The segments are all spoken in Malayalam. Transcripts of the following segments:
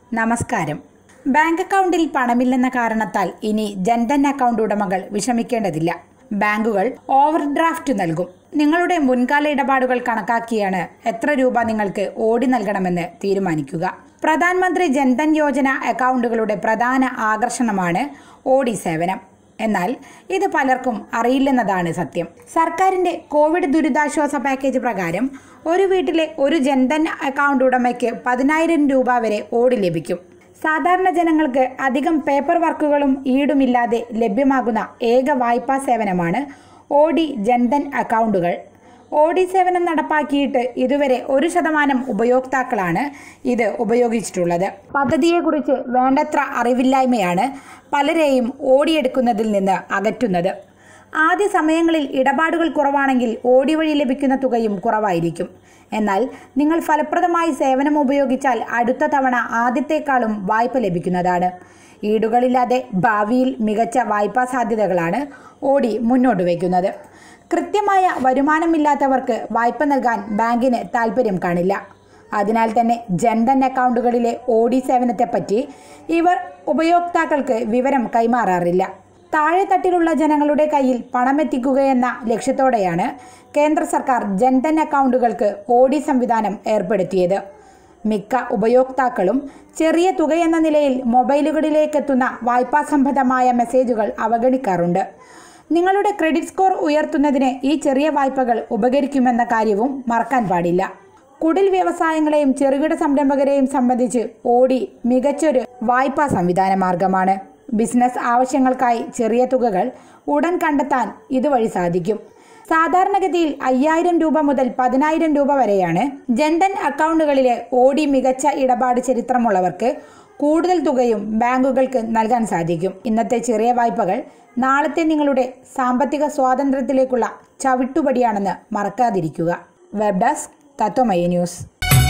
നമസ്കാരം ബാങ്ക് അക്കൗണ്ടിൽ പണമില്ലെന്ന കാരണത്താൽ ഇനി ജൻധൻ അക്കൗണ്ട് ഉടമകൾ വിഷമിക്കേണ്ടതില്ല ബാങ്കുകൾ ഓവർ ഡ്രാഫ്റ്റ് നൽകും നിങ്ങളുടെ മുൻകാല ഇടപാടുകൾ കണക്കാക്കിയാണ് എത്ര രൂപ നിങ്ങൾക്ക് ഓടി നൽകണമെന്ന് തീരുമാനിക്കുക പ്രധാനമന്ത്രി ജൻധൻ യോജന അക്കൗണ്ടുകളുടെ പ്രധാന ആകർഷണമാണ് ഓടി സേവനം എന്നാൽ ഇത് പലർക്കും അറിയില്ലെന്നതാണ് സത്യം സർക്കാരിന്റെ കോവിഡ് ദുരിതാശ്വാസ പാക്കേജ് പ്രകാരം ഒരു വീട്ടിലെ ഒരു ജൻധൻ അക്കൗണ്ട് ഉടമയ്ക്ക് പതിനായിരം രൂപ വരെ ഓടി ലഭിക്കും സാധാരണ ജനങ്ങൾക്ക് അധികം പേപ്പർ വർക്കുകളും ഈടുമില്ലാതെ ലഭ്യമാകുന്ന ഏക വായ്പാ സേവനമാണ് ഓടി ജൻധൻ അക്കൗണ്ടുകൾ ഓടി സേവനം നടപ്പാക്കിയിട്ട് ഇതുവരെ ഒരു ശതമാനം ഉപയോക്താക്കളാണ് ഇത് ഉപയോഗിച്ചിട്ടുള്ളത് പദ്ധതിയെക്കുറിച്ച് വേണ്ടത്ര അറിവില്ലായ്മയാണ് പലരെയും ഓടിയെടുക്കുന്നതിൽ നിന്ന് അകറ്റുന്നത് ആദ്യ സമയങ്ങളിൽ ഇടപാടുകൾ കുറവാണെങ്കിൽ ഓടി വഴി ലഭിക്കുന്ന തുകയും കുറവായിരിക്കും എന്നാൽ നിങ്ങൾ ഫലപ്രദമായി സേവനം ഉപയോഗിച്ചാൽ അടുത്ത തവണ ആദ്യത്തെക്കാളും വായ്പ ലഭിക്കുന്നതാണ് ഈടുകളില്ലാതെ ഭാവിയിൽ മികച്ച വായ്പാ സാധ്യതകളാണ് ഓടി മുന്നോട്ട് വയ്ക്കുന്നത് കൃത്യമായ വരുമാനമില്ലാത്തവർക്ക് വായ്പ നൽകാൻ ബാങ്കിന് താൽപ്പര്യം കാണില്ല അതിനാൽ തന്നെ ജൻധൻ അക്കൗണ്ടുകളിലെ ഓടി സേവനത്തെപ്പറ്റി ഇവർ ഉപയോക്താക്കൾക്ക് വിവരം കൈമാറാറില്ല താഴെത്തട്ടിലുള്ള ജനങ്ങളുടെ കയ്യിൽ പണമെത്തിക്കുകയെന്ന ലക്ഷ്യത്തോടെയാണ് കേന്ദ്ര സർക്കാർ ജൻധൻ അക്കൗണ്ടുകൾക്ക് ഓടി സംവിധാനം ഏർപ്പെടുത്തിയത് മിക്ക ഉപയോക്താക്കളും ചെറിയ തുകയെന്ന നിലയിൽ മൊബൈലുകളിലേക്കെത്തുന്ന വായ്പാ സംബന്ധമായ മെസ്സേജുകൾ അവഗണിക്കാറുണ്ട് നിങ്ങളുടെ ക്രെഡിറ്റ് സ്കോർ ഉയർത്തുന്നതിന് ഈ ചെറിയ വായ്പകൾ ഉപകരിക്കുമെന്ന കാര്യവും മറക്കാൻ പാടില്ല കുടിൽ വ്യവസായങ്ങളെയും ചെറുകിട സംരംഭകരെയും സംബന്ധിച്ച് ഓടി മികച്ചൊരു വായ്പാ സംവിധാന മാർഗമാണ് ബിസിനസ് ആവശ്യങ്ങൾക്കായി ചെറിയ തുകകൾ ഉടൻ കണ്ടെത്താൻ ഇതുവഴി സാധിക്കും സാധാരണഗതിയിൽ അയ്യായിരം രൂപ മുതൽ പതിനായിരം രൂപ വരെയാണ് ജൻധൻ അക്കൗണ്ടുകളിലെ ഓടി മികച്ച ഇടപാട് ചരിത്രമുള്ളവർക്ക് കൂടുതൽ തുകയും ബാങ്കുകൾക്ക് നൽകാൻ സാധിക്കും ഇന്നത്തെ ചെറിയ വായ്പകൾ നാളത്തെ നിങ്ങളുടെ സാമ്പത്തിക സ്വാതന്ത്ര്യത്തിലേക്കുള്ള ചവിട്ടുപടിയാണെന്ന് മറക്കാതിരിക്കുക വെബ് ഡെസ്ക് തത്വമയി ന്യൂസ്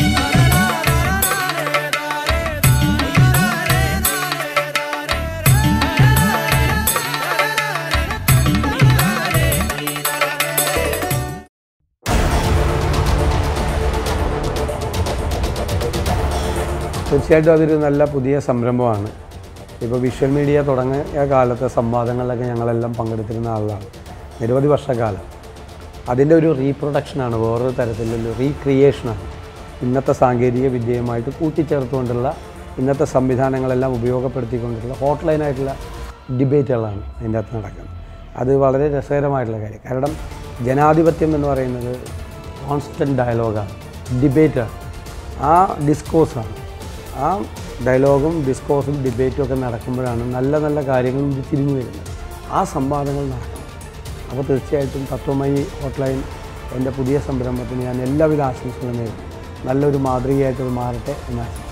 തീർച്ചയായിട്ടും അതൊരു നല്ല പുതിയ സംരംഭമാണ് ഇപ്പോൾ വിഷ്വൽ മീഡിയ തുടങ്ങിയ കാലത്തെ സംവാദങ്ങളിലൊക്കെ ഞങ്ങളെല്ലാം പങ്കെടുത്തിരുന്ന ആളാണ് നിരവധി വർഷക്കാലം അതിൻ്റെ ഒരു റീപ്രൊഡക്ഷനാണ് വേറൊരു തരത്തിലുള്ള റീക്രിയേഷനാണ് ഇന്നത്തെ സാങ്കേതിക വിദ്യയുമായിട്ട് കൂട്ടിച്ചേർത്തുകൊണ്ടുള്ള ഇന്നത്തെ സംവിധാനങ്ങളെല്ലാം ഉപയോഗപ്പെടുത്തിക്കൊണ്ടുള്ള ഹോട്ട്ലൈനായിട്ടുള്ള ഡിബേറ്റുകളാണ് അതിൻ്റെ അകത്ത് നടക്കുന്നത് അത് വളരെ രസകരമായിട്ടുള്ള കാര്യം കാരണം ജനാധിപത്യം എന്ന് പറയുന്നത് കോൺസ്റ്റൻറ്റ് ഡയലോഗാണ് ഡിബേറ്റാണ് ആ ഡിസ്കോഴ്സാണ് ആ ഡയലോഗും ഡിസ്കോഴ്സും ഡിബേറ്റും ഒക്കെ നടക്കുമ്പോഴാണ് നല്ല നല്ല കാര്യങ്ങളും തിരിഞ്ഞു വരുന്നത് ആ സംവാദങ്ങൾ നടക്കണം അപ്പോൾ തീർച്ചയായിട്ടും തത്വമയി ഹോട്ട്ലൈൻ എൻ്റെ പുതിയ സംരംഭത്തിന് ഞാൻ എല്ലാവിധ ആശംസകളും നേരുന്നു നല്ലൊരു മാതൃകയായിട്ട് ഇത് മാറട്ടെ എന്ന് ആശംസിക്കുന്നു